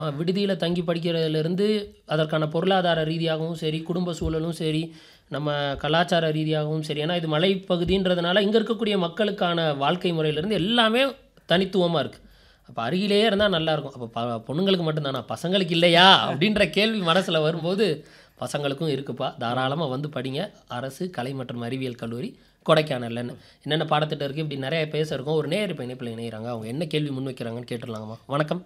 விடுதியில் தங்கி படிக்கிறதுலேருந்து அதற்கான பொருளாதார ரீதியாகவும் சரி குடும்ப சூழலும் சரி நம்ம கலாச்சார ரீதியாகவும் சரி ஏன்னா இது மலைப்பகுதின்றதுனால இங்கே இருக்கக்கூடிய மக்களுக்கான வாழ்க்கை முறையிலேருந்து எல்லாமே தனித்துவமாக இருக்குது அப்போ அருகிலேயே இருந்தால் நல்லாயிருக்கும் அப்போ ப பொண்ணுங்களுக்கு மட்டும்தானா பசங்களுக்கு இல்லையா அப்படின்ற கேள்வி மனசில் வரும்போது பசங்களுக்கும் இருக்குப்பா தாராளமாக வந்து படிங்க அரசு கலை மற்றும் அறிவியல் கல்லூரி கொடைக்கானல்லன்னு என்னென்ன பாடத்திட்டம் இருக்குது இப்படி நிறைய பேச இருக்கும் ஒரு நேர் இப்போ இணைப்பில் இணைகிறாங்க அவங்க என்ன கேள்வி முன் வைக்கிறாங்கன்னு கேட்டுடலாங்கம்மா வணக்கம்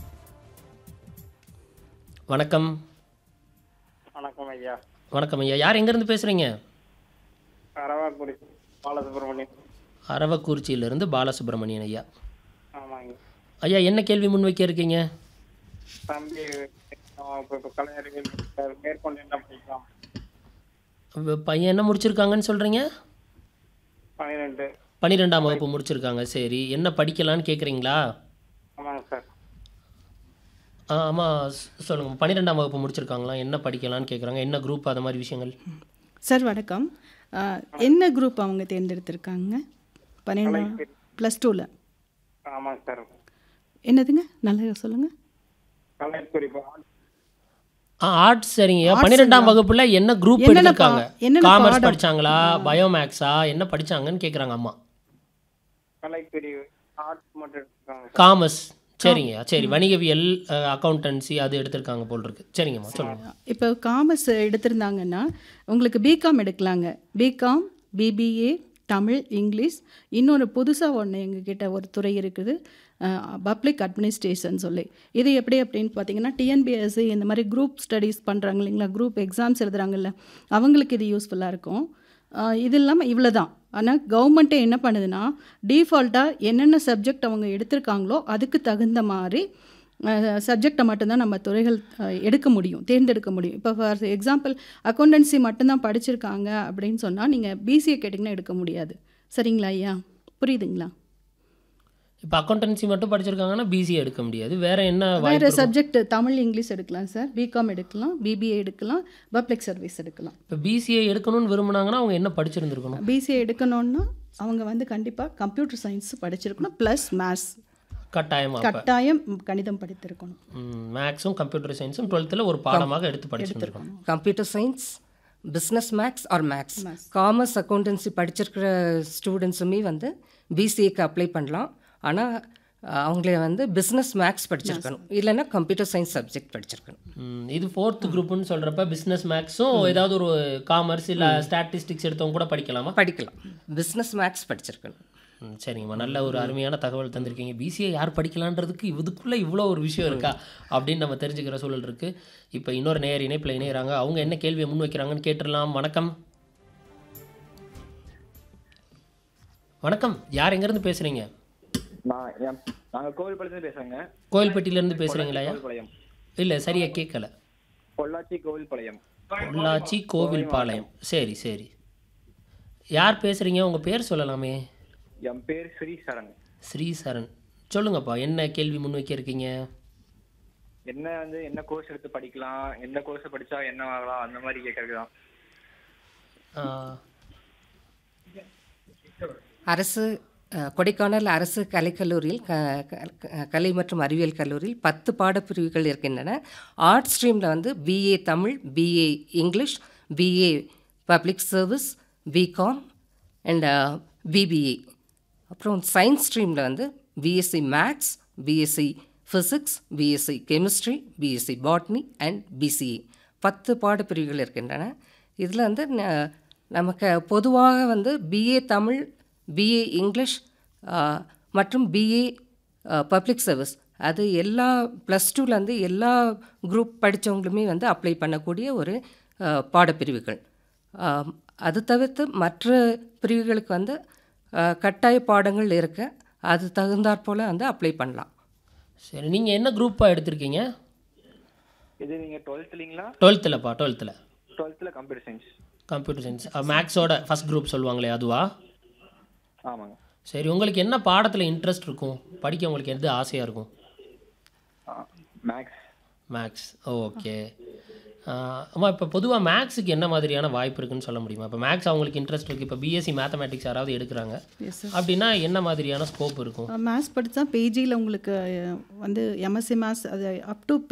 வணக்கம் வணக்கம் ஐயா வணக்கம் ஐயா யார் எங்கேருந்து பேசுகிறீங்க அரவாக்குடி பாலசுப்ரமணியம் அரவக்குறிச்சியிலேருந்து பாலசுப்ரமணியன் ஐயா ஆமாங்க ஐயா என்ன கேள்வி முன் வைக்க இருக்கீங்க தம்பி அவன் இப்போ இப்போ கலை அறிவியல் படிக்கிறாரு. மேற்கொண்டு என்ன படிக்கலாம் வ- பையன் என்ன முடிச்சிருக்காங்கன்னு சொல்கிறீங்க பன்னிரெண்டு பன்னிரெண்டாம் வகுப்பு முடிச்சிருக்காங்க சரி என்ன படிக்கலான்னு கேட்குறீங்களா ஆமாங்க சார் ஆ ஆமாம் சொல்லுங்கள் பன்னிரெண்டாம் வகுப்பு முடிச்சிருக்காங்களா என்ன படிக்கலான்னு கேட்குறாங்க என்ன குரூப் அது மாதிரி விஷயங்கள் சார் வணக்கம் ஆஹ், என்ன குரூப் அவங்க தேர்ந்தெடுத்திருக்காங்க பன்னெண்டு ப்ளஸ் டூவில் ஆமாங்க சார் என்னதுங்க நல்லா சொல்லுங்கள் கலைக்குறிப்பு ஆ ஆர்ட்ஸ் சரிங்க பன்னிரெண்டாம் வகுப்புல என்ன குரூப் என்னென்ன எடுத்திருக்காங்க பா- என்னென்ன காமர்ஸ் பாடம்? படிச்சாங்களா பயோமேக்ஸா என்ன படிச்சாங்கன்னு கேட்குறாங்க அம்மா கலைப்பிரிவு ஆர்ட்ஸ் மட்டும் எடுத்துருக்காங்க காமர்ஸ் சரிங்க சரி வணிகவியல் அக்கௌண்டன்சி அது எடுத்திருக்காங்க போல் இருக்கு சரிங்கம்மா சொல்லுங்க இப்போ காமர்ஸ் எடுத்திருந்தாங்கன்னா உங்களுக்கு பிகாம் எடுக்கலாங்க பிகாம் பிபிஏ தமிழ் இங்கிலீஷ் இன்னொரு புதுசாக ஒன்று எங்ககிட்ட ஒரு துறை இருக்குது பப்ளிக் அட்மினிஸ்ட்ரேஷன் சொல்லி இது எப்படி அப்படின்னு பார்த்தீங்கன்னா டிஎன்பிஎஸ்சி இந்த மாதிரி குரூப் ஸ்டடீஸ் பண்ணுறாங்க இல்லைங்களா குரூப் எக்ஸாம்ஸ் எழுதுறாங்கல்ல அவங்களுக்கு இது யூஸ்ஃபுல்லாக இருக்கும் ஆஹ் இது இல்லாமல் இவ்வளோ தான் ஆனால் கவர்மெண்ட்டே என்ன பண்ணுதுன்னா டிஃபால்ட்டாக என்னென்ன சப்ஜெக்ட் அவங்க எடுத்திருக்காங்களோ அதுக்கு தகுந்த மாதிரி சப்ஜெக்டை மட்டும்தான் நம்ம துறைகள் அஹ், எடுக்க முடியும் தேர்ந்தெடுக்க முடியும் இப்போ ஃபார் எக்ஸாம்பிள் அக்கௌண்டன்சி மட்டும்தான் படிச்சிருக்காங்க அப்படின்னு சொன்னால் நீங்கள் பிசிஏ கேட்டிங்கன்னா எடுக்க முடியாது சரிங்களா ஐயா புரியுதுங்களா இப்போ அக்கௌண்டன்சி மட்டும் படிச்சிருக்காங்கன்னா பிசி எடுக்க முடியாது வேற என்ன வேறு வாய்ப்பு இருக்கும்? சப்ஜெக்ட் தமிழ் இங்கிலீஷ் எடுக்கலாம் சார் பிகாம் எடுக்கலாம் பிபிஏ எடுக்கலாம் பப்ளிக் சர்வீஸ் எடுக்கலாம் இப்போ பிசிஏ எடுக்கணும்னு விரும்புனாங்கன்னா அவங்க என்ன படிச்சிருந்துருக்கணும் பிசிஏ எடுக்கணும்னா அவங்க வந்து கண்டிப்பாக கம்ப்யூட்டர் சயின்ஸ் படிச்சிருக்கணும் ப்ளஸ் மேத்ஸ் கட்டாயமா அப்போ கட்டாயம் கணிதம் படித்திருக்கணும் மேக்ஸும் கம்ப்யூட்டர் சயின்ஸும் டுவெல்த்தில் ஒரு பாடமாக எடுத்து படிச்சிருந்துருக்கணும் computer science business maths or maths commerce accountancy படிச்சிருக்கிற ஸ்டூடெண்ட்ஸுமே வந்து பிசிஏக்கு அப்ளை பண்ணலாம் ஆனால் அவங்களே வந்து பிஸ்னஸ் மேக்ஸ் படிச்சிருக்கணும் இல்லைன்னா கம்ப்யூட்டர் சயின்ஸ் சப்ஜெக்ட் படிச்சிருக்கணும் ம், இது ஃபோர்த் குரூப்னு சொல்கிறப்ப பிஸ்னஸ் மேக்ஸும் ஏதாவது ஒரு காமர்ஸ் இல்லை ஸ்டாட்டிஸ்டிக்ஸ் எடுத்தவங்க கூட படிக்கலாமா படிக்கலாம் பிஸ்னஸ் மேக்ஸ் படிச்சிருக்கணும் ம், சரிங்கம்மா நல்ல ஒரு அருமையான தகவல் தந்திருக்கீங்க பிசிஏ யார் படிக்கலான்றதுக்கு இதுக்குள்ளே இவ்வளோ ஒரு விஷயம் இருக்கா அப்படின்னு நம்ம தெரிஞ்சுக்கிற சூழல் இருக்குது இப்போ இன்னொரு நேர் இணைப்பில் இணையறாங்க அவங்க என்ன கேள்வியை முன் வைக்கிறாங்கன்னு கேட்டுடலாம் வணக்கம் வணக்கம் யார் எங்கேருந்து பேசுகிறீங்க நான் என் நாங்கள் கோவில்பாளையத்துல பேசுகிறேங்க கோயில்பட்டியிலேருந்து பேசுகிறீங்களா கோவில்பாளையம் இல்லை சரியாக கேட்கல பொள்ளாச்சி கோவில்பாளையம் பொள்ளாச்சி கோவில்பாளையம் சரி சரி யார் பேசுகிறீங்க உங்கள் பேர் சொல்லலாமே என் பேர் ஸ்ரீ சரண் ஸ்ரீசரண் சொல்லுங்கப்பா என்ன கேள்வி முன் வைக்க இருக்கீங்க என்ன வந்து என்ன கோர்ஸ் எடுத்து படிக்கலாம் எந்த கோர்ஸ் படிச்சா என்ன ஆகலாம் அந்த மாதிரி கேட்கறது தான் ஆ, அரசு அஹ், கொடைக்கானல் அரசு கலைக்கல்லூரியில் க க- கலை மற்றும் அறிவியல் கல்லூரியில் பத்து பாடப்பிரிவுகள் இருக்கின்றன ஆர்ட் ஸ்ட்ரீமில் வந்து BA Tamil BA English BA public service BCom and BBA அப்புறம் சயின்ஸ் ஸ்ட்ரீமில் வந்து BSc maths BSc physics BSc chemistry BSc botany and BCA பத்து பாடப்பிரிவுகள் இருக்கின்றன இதில் வந்து ந- நமக்கு பொதுவாக வந்து பிஏ தமிழ் பிஏ இங்கிலீஷ் ஆ, மற்றும் பிஏ பப்ளிக் சர்வீஸ் அது எல்லா ப்ளஸ் டூலேருந்து எல்லா குரூப் படித்தவங்களுமே வந்து அப்ளை பண்ணக்கூடிய ஒரு ஆ, பாடப்பிரிவுகள் ஆ, அது தவிர்த்து மற்ற பிரிவுகளுக்கு வந்து ஆ, கட்டாய பாடங்கள் இருக்கு அது தகுந்தாற் போல் வந்து அப்ளை பண்ணலாம் சரி நீங்கள் என்ன குரூப்பாக எடுத்திருக்கீங்க இது நீங்கள் டுவெல்த்லிங்களா டுவெல்த்துலப்பா டுவெல்த்தில் டுவெல்த்தில் கம்ப்யூட்டர் சயின்ஸ் கம்ப்யூட்டர் சயின்ஸ் மேக்ஸோட ஃபஸ்ட் குரூப் சொல்லுவாங்களே அதுவா ஆமாங்க சரி உங்களுக்கு என்ன பாடத்தில் இன்ட்ரெஸ்ட் இருக்கும் படிக்க உங்களுக்கு எது ஆசையாக இருக்கும் மேக்ஸ் மேக்ஸ் ஓகே அம்மா இப்போ பொதுவாக மேக்ஸுக்கு என்ன மாதிரியான வாய்ப்பு இருக்குன்னு சொல்ல முடியுமா இப்போ மேக்ஸ் அவங்களுக்கு இன்ட்ரெஸ்ட் இருக்குது இப்போ பிஎஸ்சி மேத்தமேட்டிக்ஸ் யாராவது எடுக்கிறாங்க எஸ் சார் அப்படின்னா என்ன மாதிரியான ஸ்கோப் இருக்கும் மேத்ஸ் படித்தா பேஜியில் உங்களுக்கு அஹ், வந்து எம்எஸ்சி மேத்ஸ் அது அப் டு